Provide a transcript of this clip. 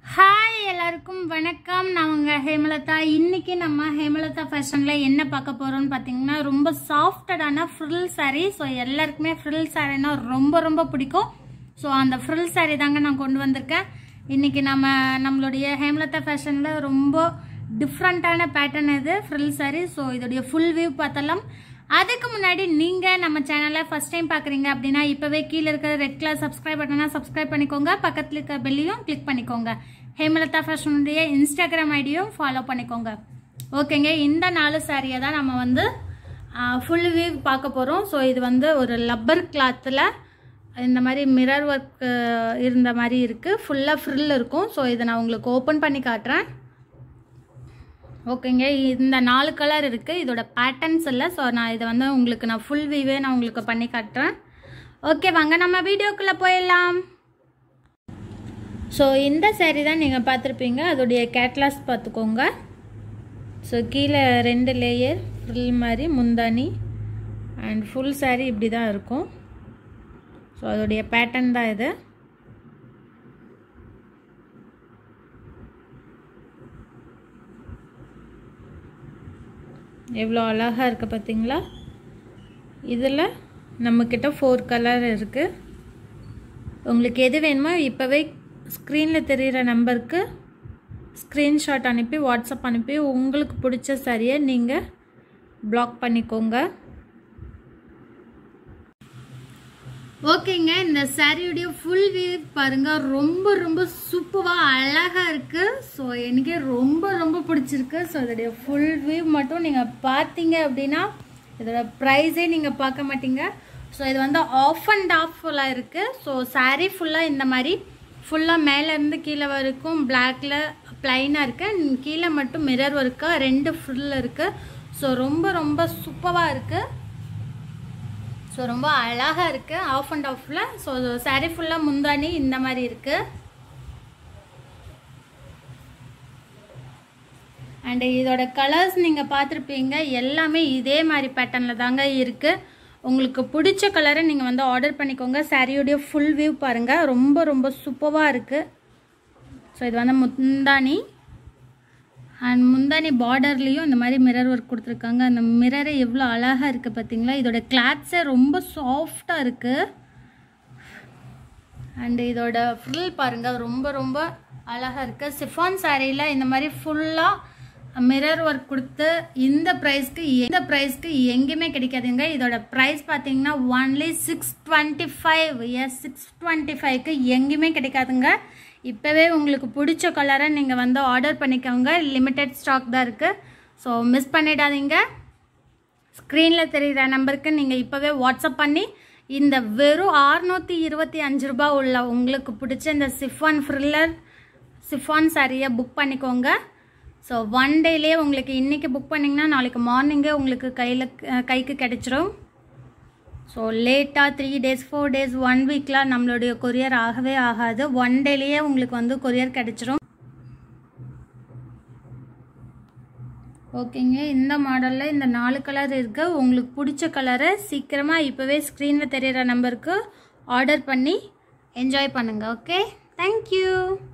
hi எல்லாருக்கும் வணக்கம் நான் உங்கள் ஹேமலதா இன்னைக்கு நம்ம ஹேமலதா ஃபேஷனில் என்ன பார்க்க போகிறோம்னு பார்த்தீங்கன்னா ரொம்ப சாஃப்டடான ஃப்ரில் saree ஸோ எல்லாருக்குமே ஃப்ரில் சாரீனா ரொம்ப ரொம்ப பிடிக்கும் ஸோ அந்த ஃப்ரில் saree தாங்க நான் கொண்டு வந்திருக்கேன் இன்னைக்கு நம்ம நம்மளுடைய ஹேமலதா ஃபேஷனில் ரொம்ப டிஃப்ரெண்ட்டான பேட்டர்ன் இது ஃப்ரில் saree ஸோ இதோடைய ஃபுல் வியூ பார்த்தலாம் அதுக்கு முன்னாடி நீங்கள் நம்ம சேனலை ஃபர்ஸ்ட் டைம் பார்க்குறீங்க அப்படின்னா இப்போவே கீழே இருக்கிற ரெட் கலர் சப்ஸ்கிரைப் பட்டனா சப்ஸ்கிரைப் பண்ணிக்கோங்க பக்கத்தில் இருக்க பெல்லையும் கிளிக் பண்ணிக்கோங்க ஹேமலதா ஃபேஷனுடைய இன்ஸ்டாகிராம் ஐடியும் ஃபாலோ பண்ணிக்கோங்க ஓகேங்க இந்த நாலு சாரியை தான் நம்ம வந்து ஃபுல் வியூ பார்க்க போகிறோம் ஸோ இது வந்து ஒரு லப்பர் கிளாத்தில் இந்த மாதிரி மிரர் ஒர்க் இருந்த மாதிரி இருக்குது ஃபுல்லாக ஃப்ரில் இருக்கும் ஸோ இதை நான் உங்களுக்கு ஓப்பன் பண்ணி காட்டுறேன் ஓகேங்க இந்த நாலு கலர் இருக்குது இதோட பேட்டர்ன்ஸ் இல்லை ஸோ நான் இதை வந்து உங்களுக்கு நான் ஃபுல் வியூவே நான் உங்களுக்கு பண்ணி காட்டுறேன் ஓகே வாங்க நம்ம வீடியோக்குள்ளே போயிடலாம் ஸோ இந்த saree தான் நீங்கள் பார்த்துருப்பீங்க அதோடைய கேட்லாஸ் பார்த்துக்கோங்க ஸோ கீழே ரெண்டு லேயர் ஃப்ரில் மாதிரி முந்தானி அண்ட் ஃபுல் saree இப்படி தான் இருக்கும் ஸோ அதோடைய பேட்டர்ன் தான் இது எவ்வளோ அழகாக இருக்குது பார்த்தீங்களா இதில் நம்மக்கிட்ட ஃபோர் கலர் இருக்குது உங்களுக்கு எது வேணுமோ இப்போவே ஸ்க்ரீனில் தெரிகிற நம்பருக்கு ஸ்க்ரீன்ஷாட் அனுப்பி வாட்ஸ்அப் அனுப்பி உங்களுக்கு பிடிச்ச சரியை நீங்கள் பிளாக் பண்ணிக்கோங்க ஓகேங்க இந்த சாரியுடைய ஃபுல் வியூ பாருங்க ரொம்ப ரொம்ப சூப்பராக அழகாக இருக்குது ஸோ எனக்கே ரொம்ப ரொம்ப பிடிச்சிருக்கு ஸோ இதோடைய ஃபுல் வியூ மட்டும் நீங்கள் பார்த்தீங்க அப்படின்னா இதோட ப்ரைஸே நீங்கள் பார்க்க மாட்டீங்க ஸோ இது வந்து ஆஃப் அண்ட் ஆஃப் ஃபுல்லாக இருக்குது ஸோ சாரீ ஃபுல்லாக இந்த மாதிரி ஃபுல்லாக மேலேருந்து கீழே வரைக்கும் பிளாக்ல ப்ளைனாக இருக்குது கீழே மட்டும் மிரர் ஒர்க்காக ரெண்டு ஃபுல் இருக்குது ஸோ ரொம்ப ரொம்ப சூப்பராக இருக்குது ஸோ ரொம்ப அழகாக இருக்குது ஆஃப் அண்ட் ஆஃபில் ஸோ சாரீ ஃபுல்லாக முந்தானி இந்த மாதிரி இருக்குது அண்டு இதோட கலர்ஸ் நீங்கள் பார்த்துருப்பீங்க எல்லாமே இதே மாதிரி பேட்டர்னில் தாங்க இருக்குது உங்களுக்கு பிடிச்ச கலரை நீங்கள் வந்து ஆர்டர் பண்ணிக்கோங்க சாரியோடைய ஃபுல் வியூ பாருங்கள் ரொம்ப ரொம்ப சூப்பராக இருக்குது ஸோ இது வந்து முந்தானி அண்ட் முந்தானி பார்டர்லேயும் இந்த மாதிரி மிரர் ஒர்க் கொடுத்துருக்காங்க அந்த மிரரை எவ்வளோ அழகாக இருக்குது பார்த்தீங்களா இதோட கிளாத்ஸே ரொம்ப சாஃப்டாக இருக்குது அண்டு இதோட ஃப்ரில் பாருங்கள் ரொம்ப ரொம்ப அழகாக இருக்குது சிஃபான் சாரியில் இந்த மாதிரி ஃபுல்லாக மிரர் ஒர்க் கொடுத்து இந்த ப்ரைஸ்க்கு இந்த ப்ரைஸ்க்கு எங்கேயுமே கிடைக்காதுங்க இதோட ப்ரைஸ் பார்த்தீங்கன்னா only six twenty five yes six twenty ஃபைவ்க்கு எங்கேயுமே கிடைக்காதுங்க இப்போவே உங்களுக்கு பிடிச்ச கலரை நீங்கள் வந்து ஆர்டர் பண்ணிக்கோங்க லிமிட்டட் ஸ்டாக் தான் இருக்குது ஸோ மிஸ் பண்ணிடாதீங்க ஸ்க்ரீனில் தெரிகிற நம்பருக்கு நீங்கள் இப்போவே வாட்ஸ்அப் பண்ணி இந்த வெறும் ஆறுநூற்றி இருபத்தி அஞ்சு ரூபா உள்ள உங்களுக்கு பிடிச்ச இந்த சிஃபான் ஃப்ரில்லர் சிஃபான் சாரியை புக் பண்ணிக்கோங்க ஸோ ஒன் டேலேயே உங்களுக்கு இன்றைக்கி புக் பண்ணிங்கன்னா நாளைக்கு மார்னிங்கே உங்களுக்கு கையில் கைக்கு கிடைச்சிரும் ஸோ லேட்டாக three days four days one வீக்லாம் நம்மளுடைய கொரியர் ஆகவே ஆகாது ஒன் டேலேயே உங்களுக்கு வந்து கொரியர் கிடைச்சிரும் ஓகேங்க இந்த மாடலில் இந்த நாலு கலர் இருக்குது உங்களுக்கு பிடிச்ச கலரை சீக்கிரமாக இப்போவே ஸ்க்ரீனில் தெரிகிற நம்பருக்கு ஆர்டர் பண்ணி என்ஜாய் பண்ணுங்கள் ஓகே தேங்க்யூ